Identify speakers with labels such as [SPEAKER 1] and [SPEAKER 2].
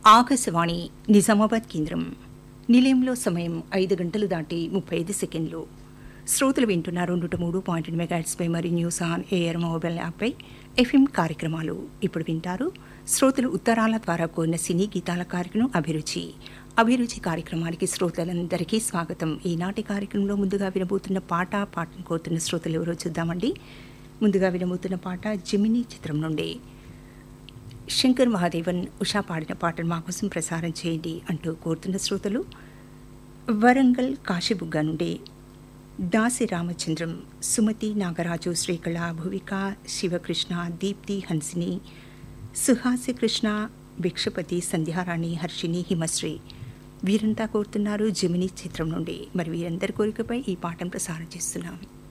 [SPEAKER 1] ఆకాశవాణి నిజామాబాద్ కేంద్రం నిలయంలో సమయం ఐదు గంటలు దాటి ముప్పై ఐదు సెకండ్లు శ్రోతలు వింటున్నారు నూట మూడు పాయింట్ మెగాట్స్పై మరియు న్యూస్ ఆన్ ఎయిర్ మొబైల్ యాప్పై ఎఫ్ఎం కార్యక్రమాలు ఇప్పుడు వింటారు శ్రోతలు ఉత్తరాల ద్వారా కోరిన సినీ గీతాల కార్యక్రమం అభిరుచి అభిరుచి కార్యక్రమానికి శ్రోతలందరికీ స్వాగతం ఈనాటి కార్యక్రమంలో ముందుగా వినబోతున్న పాట పాటను కోరుతున్న శ్రోతలు ఎవరో చూద్దామండి ముందుగా వినబోతున్న పాట జమినీ చిత్రం నుండి శంకర్ మహాదేవన్ ఉషా పాడిన పాటను మా కోసం ప్రసారం చేయండి అంటూ కోరుతున్న శ్రోతలు వరంగల్ కాశీబుగ్గ నుండి దాసి రామచంద్రం సుమతి నాగరాజు శ్రీకళ భువిక శివకృష్ణ దీప్తి హన్సిని సుహాసి కృష్ణ భిక్షపతి సంధ్యారాణి హర్షిని హిమశ్రీ వీరంతా కోరుతున్నారు జమినీ చిత్రం నుండి మరి వీరందరి కోరికపై ఈ పాఠం ప్రసారం చేస్తున్నాం